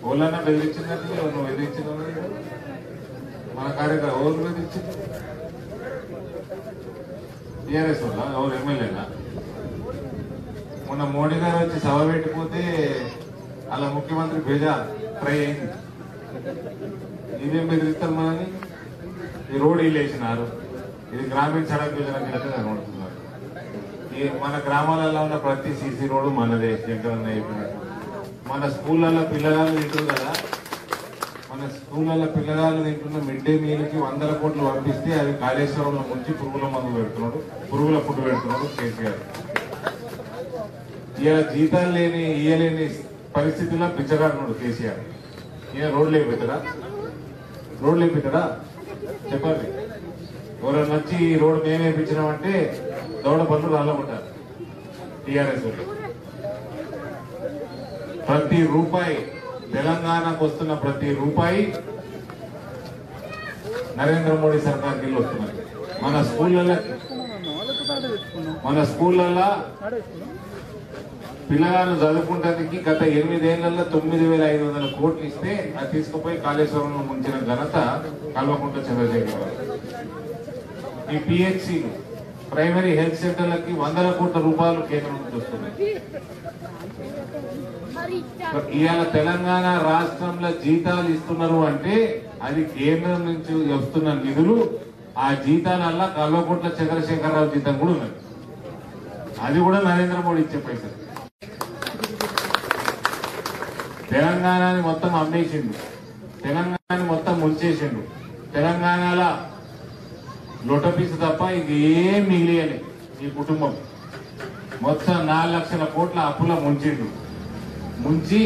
ఓళ్ళన్నా బెదిరించిందంటే నువ్వు బెదిరించిన మన కార్యక్రమం ఎవరు బెదిరించింది టీఆర్ఎస్ వల్ల ఎవరు ఎమ్మెల్యేనా మొన్న మోడీ గారు వచ్చి సభ పెట్టిపోతే అలా ముఖ్యమంత్రి బేజా ట్రై అయింది ఇదేం బెదిరిస్తారు మనని ఈ రోడ్ ఇల్లు వేసినారు ఇది గ్రామీణ సడక్ యోజన కింద కనబడుతున్నారు ఈ మన గ్రామాలలో ఉన్న ప్రతి సీసీ రోడ్డు మనదే శంకరన్న చెప్పినట్టు మన స్కూళ్ళల్లో పిల్లగాళ్ళు తింటారు కదా మన స్కూళ్ళల్లో పిల్లగాళ్ళు తింటున్న మిడ్ డే మీల్కి వందల కోట్లు పంపిస్తే అవి కాళేశ్వరంలో ముంచి పురుగుల మందు పెడుతున్నాడు పురుగుల ఫుడ్ పెడుతున్నాడు కేసీఆర్ ఇలా జీతాలు లేని ఇయ్యలేని పరిస్థితుల్లో పిచ్చగాడున్నాడు కేసీఆర్ ఈయన రోడ్లు వేపిస్తాడా రోడ్లు వేపిస్తాడా చెప్పండి ఎవరైనా వచ్చి ఈ రోడ్డు మేము వేయించినామంటే దౌడ పనులు రాలబడ్డారు టీఆర్ఎస్ వాళ్ళు ప్రతి రూపాయి తెలంగాణకు వస్తున్న ప్రతి రూపాయి నరేంద్ర మోడీ సర్కార్కి వెళ్ళి వస్తున్నది మన స్కూళ్ళలో మన స్కూళ్ళల్లో పిల్లగాళ్ళు చదువుకుంటానికి గత ఎనిమిదేళ్లలో తొమ్మిది వేల ఐదు వందల కోట్లు ఇస్తే అది తీసుకుపోయి కాళేశ్వరంలో ముంచిన ఘనత కల్వకుంట్ల చంద్రశేఖర్ గారు ఈ పిహెచ్సిలు ప్రైమరీ హెల్త్ సెంటర్లకి వందల కోట్ల రూపాయలు కేంద్రం నుంచి వస్తున్నాయి ఇవాళ తెలంగాణ రాష్ట్రంలో జీతాలు ఇస్తున్నారు అంటే అది కేంద్రం నుంచి వస్తున్న నిధులు ఆ జీతాలల్లా కల్వకుంట్ల చంద్రశేఖరరావు జీతం కూడా ఉన్నది అది కూడా నరేంద్ర మోడీ ఇచ్చే పైసలు తెలంగాణని మొత్తం అమ్మేసిండు తెలంగాణని మొత్తం ముంచేసిండు తెలంగాణలో లొటపీసు తప్ప ఇంక ఏం మిగిలియలే ఈ కుటుంబం మొత్తం నాలుగు లక్షల కోట్ల అప్పుల ముంచిండు ముంచి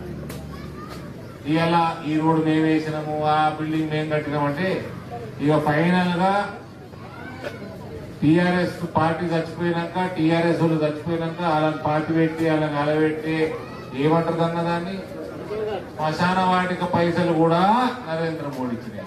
ఇవాళ ఈ రోడ్డు మేము వేసినాము ఆ బిల్డింగ్ మేము కట్టినామంటే ఇక ఫైనల్ గా టిఆర్ఎస్ పార్టీ చచ్చిపోయినాక టిఆర్ఎస్ వాళ్ళు చచ్చిపోయినాక వాళ్ళని పార్టీ పెట్టి వాళ్ళని అలబెట్టి ఏమంటారు అన్న దాన్ని శ్మశాన వాటిక పైసలు కూడా నరేంద్ర మోడీ ఇచ్చినాయి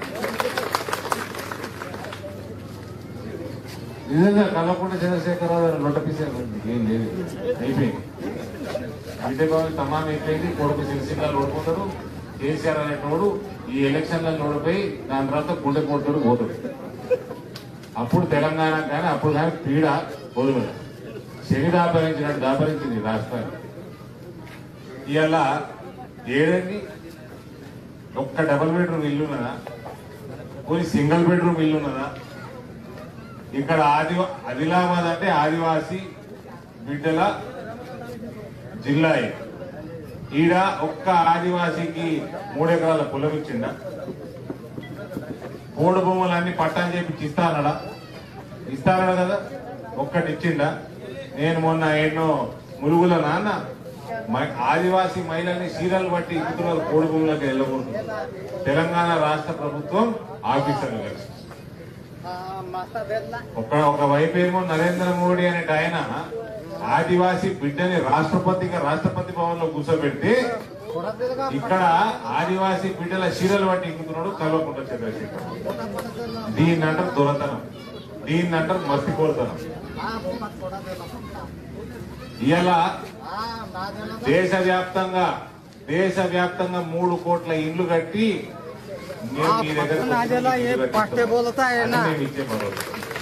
నిజంగా కల్లకుంట చంద్రశేఖరరావు గారు లొట్టపీసారు ఏం లేదు అయిపోయింది విజయభవన్ తమాం అయిపోయింది కొడుకు సిరిసిల్లాలు ఓడిపోతాడు కేసీఆర్ అనేటోడు ఈ ఎలక్షన్లలో ఓడిపోయి దాని తర్వాత గుండె కొడుతాడు పోతాడు అప్పుడు తెలంగాణ కానీ అప్పుడు కానీ పీడ వదులు శని దాపరించినట్టు దాపరించింది ఈ రాష్ట్రాన్ని ఇవాళ ఏడండి ఒక్క డబుల్ బెడ్రూమ్ ఇల్లు ఉన్నదా పోనీ సింగిల్ బెడ్రూమ్ ఇల్లు ఉన్నదా ఇక్కడ ఆదివా ఆదిలాబాద్ అంటే ఆదివాసి బిడ్డల జిల్లా ఇది. ఈడ ఒక్క ఆదివాసీకి మూడెకరాల పొలం ఇచ్చిండా మూడు భూములన్నీ పట్టాలు చేపించి ఇస్తానడా ఇస్తానడా కదా ఒక్కటి ఇచ్చిండా నేను మొన్న ఎన్నో మురుగుల నాన్న మ- ఆదివాసీ మహిళల్ని సీరియల్ బట్టి ఇస్తున్నారు కోడి భూములకు వెళ్ళకూడదు తెలంగాణ రాష్ట్ర ప్రభుత్వం ఆఫీసర్లు కలిసి ఒక ఒక వైపు ఏమో నరేంద్ర మోడీ అనే ఆయన ఆదివాసీ బిడ్డని రాష్ట్రపతిగా రాష్ట్రపతి భవన్ లో కూర్చోబెడితే ఇక్కడ ఆదివాసీ బిడ్డల చీరలు పట్టి ఎక్కుతున్నాడు కల్వకుంట చంద్రశేఖర్ దీన్ని అంటారు దొరతనం దీన్ని అంటారు మస్తి కోరుతనం ఇలా దేశవ్యాప్తంగా దేశవ్యాప్తంగా మూడు కోట్ల ఇండ్లు కట్టి మేము మీ దగ్గర పక్కన అదేలా ఏ పట్టే బోలతా ఏనా? మేము ఇచ్చే భరోసా.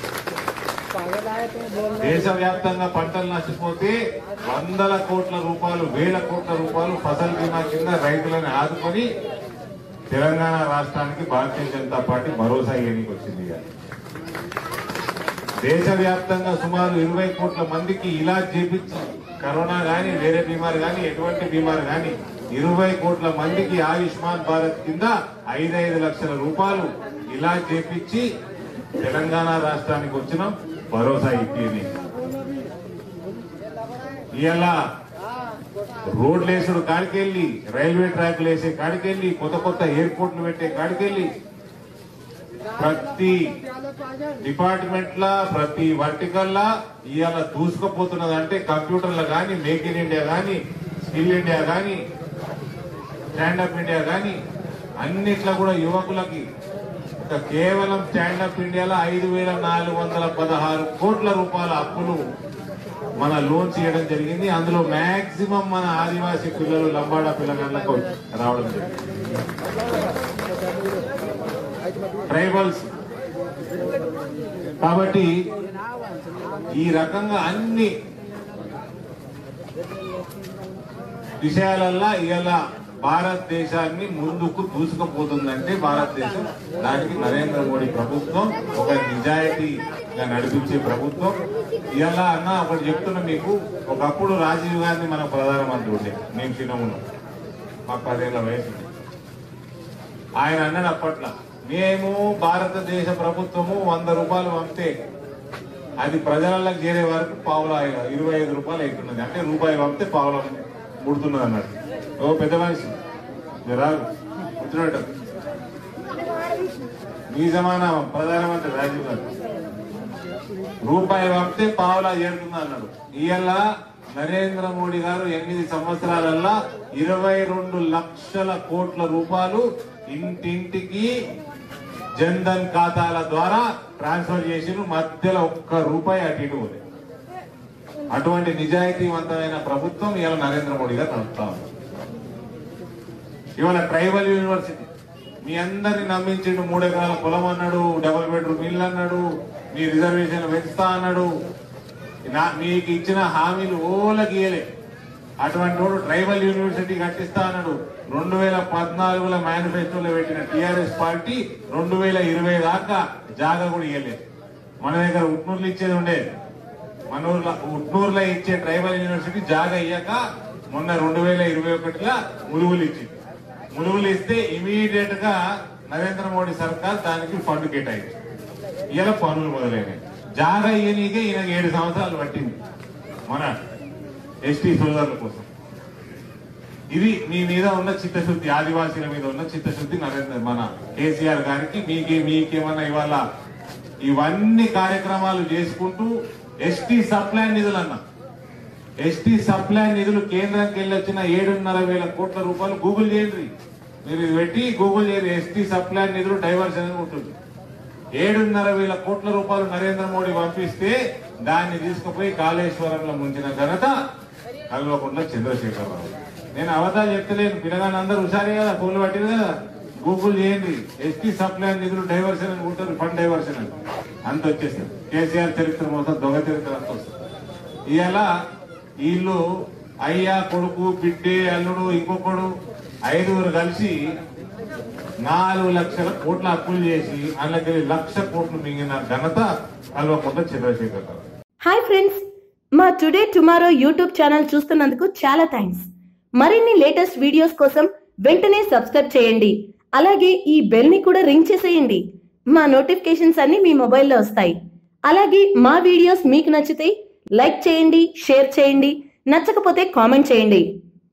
దేశవ్యాప్తంగా పంటలు నష్టపోతే వందల కోట్ల రూపాయలు వేల కోట్ల రూపాయలు ఫసల్ బీమా కింద రైతులను ఆదుకొని తెలంగాణ రాష్ట్రానికి భారతీయ జనతా పార్టీ భరోసా ఇవ్వడానికి వచ్చింది ఇవాళ. దేశవ్యాప్తంగా సుమారు ఇరవై కోట్ల మందికి ఇలాజ్ చేపించి కరోనా గాని వేరే బీమారు గాని ఎటువంటి బీమారు గాని ఇరవై కోట్ల మందికి ఆయుష్మాన్ భారత్ కింద ఐదైదు లక్షల రూపాయలు ఇలాజ్ చేపించి తెలంగాణ రాష్ట్రానికి వచ్చిన భరోసా ఇచ్చింది ఇవాళ రోడ్లు వేసుడు కాడికెళ్ళి రైల్వే ట్రాక్లు వేసే కాడికెళ్ళి కొత్త కొత్త ఎయిర్పోర్ట్లు పెట్టే కాడికెళ్ళి ప్రతి డిపార్ట్మెంట్ లా ప్రతి వర్టికల్ లా ఇవాళ దూసుకుపోతున్నది అంటే కంప్యూటర్ల గాని మేక్ ఇన్ ఇండియా గాని స్కిల్ ఇండియా గాని స్టాండప్ ఇండియా గాని అన్నిట్లో కూడా యువకులకి ఒక కేవలం స్టాండప్ ఇండియాలో ఐదు వేల నాలుగు వందల పదహారు కోట్ల రూపాయల అప్పులు మన లోన్స్ ఇవ్వడం జరిగింది అందులో మాక్సిమం మన ఆదివాసీ పిల్లలు లంబాడా పిల్లగాళ్ళకు రావడం జరిగింది ట్రైబల్స్ కాబట్టి ఈ రకంగా అన్ని విషయాలల్లా ఇలా భారతదేశాన్ని ముందుకు దూసుకుపోతుందంటే భారతదేశం దానికి నరేంద్ర మోడీ ప్రభుత్వం ఒక నిజాయితీగా నడిపించే ప్రభుత్వం ఇలా అన్న ఒకటి చెప్తున్నా మీకు ఒకప్పుడు రాజీవ్ గాంధీ మన ప్రధానమంత్రి ఉండే మేము చిన్నమున్నాం మాకు పదేళ్ల వయసు ఉంది. ఆయన అన్నాడు అప్పట్లో మేము భారతదేశ ప్రభుత్వము వంద రూపాయలు పంపితే అది ప్రజలకు చేరే వరకు పావుల ఇరవై ఐదు రూపాయలు అవుతున్నది అంటే రూపాయి పంపితే పావుల ముడుతున్నది అన్నట్టు ఓ పెద్ద మనిషి మీరు రాదు కూర్చున్నట్టు మీ జమానా ప్రధానమంత్రి రాజీవ్ గాంధీ రూపాయి పంపితే పావులా చేరుతుంది అన్నాడు ఇవాళ నరేంద్ర మోడీ గారు ఎనిమిది సంవత్సరాలల్లా ఇరవై రెండు లక్షల కోట్ల రూపాయలు ఇంటింటికి జన్ధన్ ఖాతాల ద్వారా ట్రాన్స్ఫర్ చేసిన మధ్యలో ఒక్క రూపాయి అటు ఇటు ఉంది అటువంటి నిజాయితీవంతమైన ప్రభుత్వం ఇవాళ నరేంద్ర మోడీ గారు నడుపుతా ఉంది ఇవాళ ట్రైబల్ యూనివర్సిటీ మీ అందరిని నమ్మించిండు మూడు ఎకరాల పొలం అన్నాడు డబుల్ బెడ్రూమ్ ఇల్లు అన్నాడు మీ రిజర్వేషన్ పెంచుతా అన్నాడు నా మీకు ఇచ్చిన హామీలు ఓలకి ఇయ్యలే అటువంటి వాడు ట్రైబల్ యూనివర్సిటీ కట్టిస్తా అన్నాడు రెండు వేల పద్నాలుగులో మేనిఫెస్టోలో పెట్టిన టిఆర్ఎస్ పార్టీ రెండు వేల ఇరవై దాకా జాగా కూడా ఇవ్వలేదు మన దగ్గర ఉట్నూరులో ఇచ్చేది ఉండే మన ఊర్లో ఉట్నూరులో ఇచ్చే ట్రైబల్ యూనివర్సిటీ జాగా ఇయ్యక మొన్న రెండు వేల ఇరవై ఒకటిలో ములుగులు ఇచ్చింది ములుగులు ఇస్తే ఇమీడియట్ గా నరేంద్ర మోడీ సర్కార్ దానికి ఫండ్ కేటాయించింది ఇలా పనులు మొదలైనవి జాగా ఇయ్యనీకే ఈయన ఏడు సంవత్సరాలు పట్టింది మన ఎస్టీ సోదరుల కోసం ఇది మీ మీద ఉన్న చిత్తశుద్ధి ఆదివాసీల మీద ఉన్న చిత్తశుద్ధి నరేంద్ర మన కేసీఆర్ గారికి మీకే మీకేమన్నా ఇవాళ ఇవన్నీ కార్యక్రమాలు చేసుకుంటూ ఎస్టీ సప్లై నిధులు అన్నా ఎస్టీ సప్లై నిధులు కేంద్రానికి వెళ్ళి వచ్చిన ఏడున్నర వేల కోట్ల రూపాయలు గూగుల్ చేయండి మీరు ఇది పెట్టి గూగుల్ చేయండి ఎస్టీ సప్లై నిధులు డైవర్షన్ అని ఉంటుంది ఏడున్నర వేల కోట్ల రూపాయలు నరేంద్ర మోడీ పంపిస్తే దాన్ని తీసుకుపోయి కాళేశ్వరంలో ముంచిన ఘనత కల్వకుండా చంద్రశేఖరరావు నేను అవతాలు చెప్తలేను పిల్లగాని అందరూ హుషారే కదా ఫోన్లు పట్టిరు కదా గూగుల్ చేయండి ఎస్టీ సప్లై నిధులు డైవర్షన్ అని ఉంటారు ఫండ్ డైవర్షన్ అని అంత వచ్చేస్తుంది కేసీఆర్ చరిత్ర మొత్తం దొంగ చరిత్ర అంత వస్తుంది ఇవాళ వీళ్ళు అయ్యా కొడుకు బిడ్డే అల్లుడు ఇంకొకడు ఐదుగురు కలిసి నాలుగు లక్షల కోట్ల అప్పులు చేసి అందులోకి లక్ష కోట్లు మింగిన ఘనత కల్వకుంట చంద్రశేఖర్ రావు హాయ్ ఫ్రెండ్స్ మా టుడే టుమారో యూట్యూబ్ ఛానల్ చూస్తున్నందుకు చాలా థ్యాంక్స్ మరిన్ని లేటెస్ట్ వీడియోస్ కోసం వెంటనే సబ్స్క్రైబ్ చేయండి అలాగే ఈ బెల్ ని కూడా రింగ్ చేసేయండి మా నోటిఫికేషన్స్ అన్ని మీ మొబైల్లో వస్తాయి అలాగే మా వీడియోస్ మీకు నచ్చితే లైక్ చేయండి షేర్ చేయండి నచ్చకపోతే కామెంట్ చేయండి